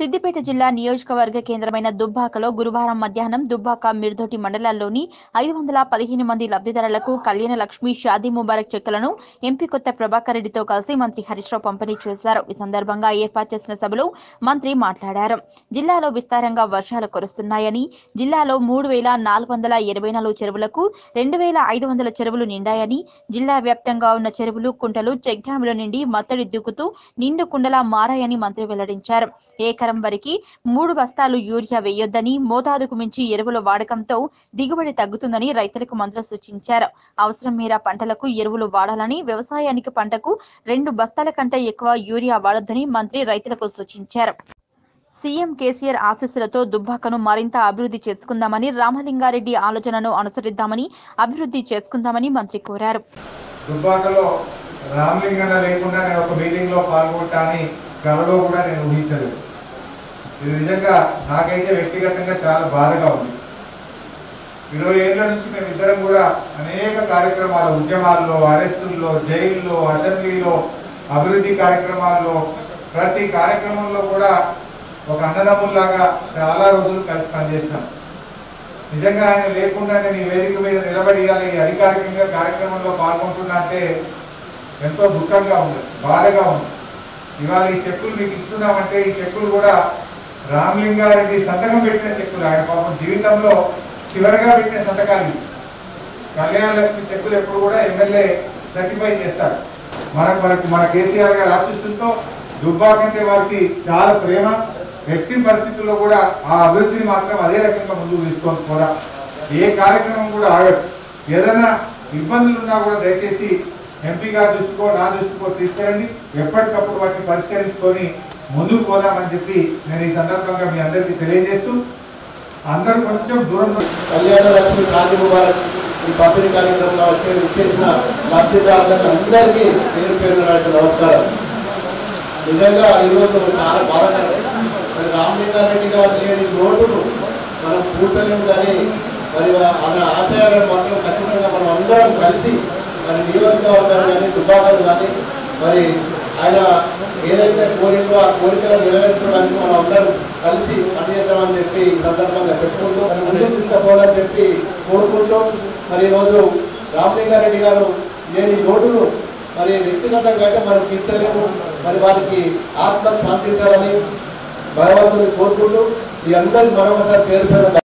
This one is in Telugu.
సిద్దిపేట జిల్లా నియోజకవర్గ కేంద్రమైన దుబ్బాకలో గురువారం మధ్యాహ్నం దుబ్బాక మిర్దోటి మండలాల్లోని ఐదు వందల పదిహేను మంది లబ్ధిదారులకు కళ్యాణ లక్ష్మి షాదీ ముబారక్ చెక్కులను ఎంపీ కొత్త ప్రభాకర్ రెడ్డితో కలిసి మంత్రి హరీష్ రావు పంపిణీ చేశారు ఈ సందర్భంగా ఏర్పాటు చేసిన సభలో మంత్రి మాట్లాడారు జిల్లాలో విస్తారంగా వర్షాలు కురుస్తున్నాయని జిల్లాలో మూడు వేల నాలుగు వందల ఇరవై నాలుగు చెరువులకు రెండు వేల ఐదు వందల చెరువులు నిండాయని జిల్లా వ్యాప్తంగా ఉన్న చెరువులు కుంటలు చెక్ డ్యాంల నుండి మత్తడి దిగుతూ నిండు కుండలా మారాయని మంత్రి వెల్లడించారు ఏకరం వరకు మూడు బస్తాలు యూరియా వేయొద్దని మోతాదుకు మించి ఎరువుల వాడకంతో దిగుబడి తగ్గుతుందని రైతులకు మంత్రి సూచించారు అవసరం మేర పంటలకు ఎరువులు వాడాలని వ్యవసాయానికి పంటకు రెండు బస్తాల కంటే ఎక్కువ యూరియా వాడొద్దని మంత్రి రైతులకు సూచించారు సీఎం కేసీఆర్ ఆశీస్సులతో దుబ్బాకను మరింత అభివృద్ధి చేసుకుందామని రామలింగారెడ్డి ఆలోచనను అనుసరిద్దామని అభివృద్ధి చేసుకుందామని మంత్రి కోరారు దుబ్బాకలో రామలింగన్న లేకుండా నేను ఒక మీటింగ్ లో పాల్గొంటాని కలలో కూడా నేను ఊహించలేదు ఇది నిజంగా నాకైతే వ్యక్తిగతంగా చాలా బాధగా ఉంది ఇరవై ఏళ్ల నుంచి మేము ఇద్దరం కూడా అనేక కార్యక్రమాలు ఉద్యమాల్లో అరెస్టుల్లో జైల్లో అసెంబ్లీలో అభివృద్ధి కార్యక్రమాల్లో ప్రతి కార్యక్రమంలో కూడా ఒక అన్నదమ్ముల్లాగా చాలా రోజులు కలిసి పనిచేసినాం నిజంగా ఆయన లేకుండా నేను ఈ వేదిక మీద నిలబడి ఇవాళ ఈ అధికారికంగా కార్యక్రమంలో పాల్గొంటున్నా అంటే ఎంతో దుఃఖంగా ఉంది బాధగా ఉంది ఇవాళ ఈ చెక్కులు మీకు ఇస్తున్నామంటే ఈ చెక్కులు కూడా రామలింగారెడ్డి సంతకం పెట్టిన చెక్కులు ఆయన పాపం జీవితంలో చివరిగా పెట్టిన సంతకాలు ఇవి. కళ్యాణ లక్ష్మి చెక్కులు ఎప్పుడు కూడా ఎమ్మెల్యే సర్టిఫై చేస్తారు మనకు మనకు మన కేసీఆర్ గారి ఆశీస్సులతో దుబ్బాకంటే వారికి చాలా ప్రేమ వ్యక్తి పరిస్థితుల్లో కూడా ఆ అభివృద్ధిని మాత్రం అదే రకంగా ముందుకు తీసుకొని కూడా ఏ కార్యక్రమం కూడా ఆగదు ఏదైనా ఇబ్బందులు ఉన్నా కూడా దయచేసి ఎంపీ గారి దృష్టికో నా దృష్టికో తీసుకెళ్ళండి ఎప్పటికప్పుడు వాటిని పరిష్కరించుకొని ముందుకు పోదామని చెప్పి నేను ఈ సందర్భంగా మీ అందరికీ తెలియజేస్తూ అందరూ కొంచెం దూరం కళ్యాణ లక్ష్మి శాంతి ముబారక్ ఈ పంపిణీ కార్యక్రమంలో వచ్చే చేసిన లబ్ధిదారులకు అందరికీ పేరు పేరు నా యొక్క నమస్కారం నిజంగా ఈరోజు చాలా బాధాకరం మరి రామలింగారెడ్డి గారు లేని లోటును మనం కూర్చోలేము కానీ మరి ఆమె ఆశయాలను మాత్రం ఖచ్చితంగా మనం అందరం కలిసి మరి నియోజకవర్గాలు కానీ దుబ్బాకలు కానీ మరి ఆయన ఏదైతే కోరికో ఆ కోరికలను నెరవేర్చడానికి మనం అందరం కలిసి పనిచేద్దామని చెప్పి ఈ సందర్భంగా చెప్పుకుంటూ మరి ముందుకు తీసుకుపోవాలని చెప్పి కోరుకుంటూ మరి ఈరోజు రామలింగారెడ్డి గారు లేని లోటును మరి వ్యక్తిగతంగా అయితే మనం తీర్చలేము మరి వారికి ఆత్మ శాంతించాలని భగవంతుని కోరుకుంటూ ఈ అందరి మరొకసారి పేరు పేరు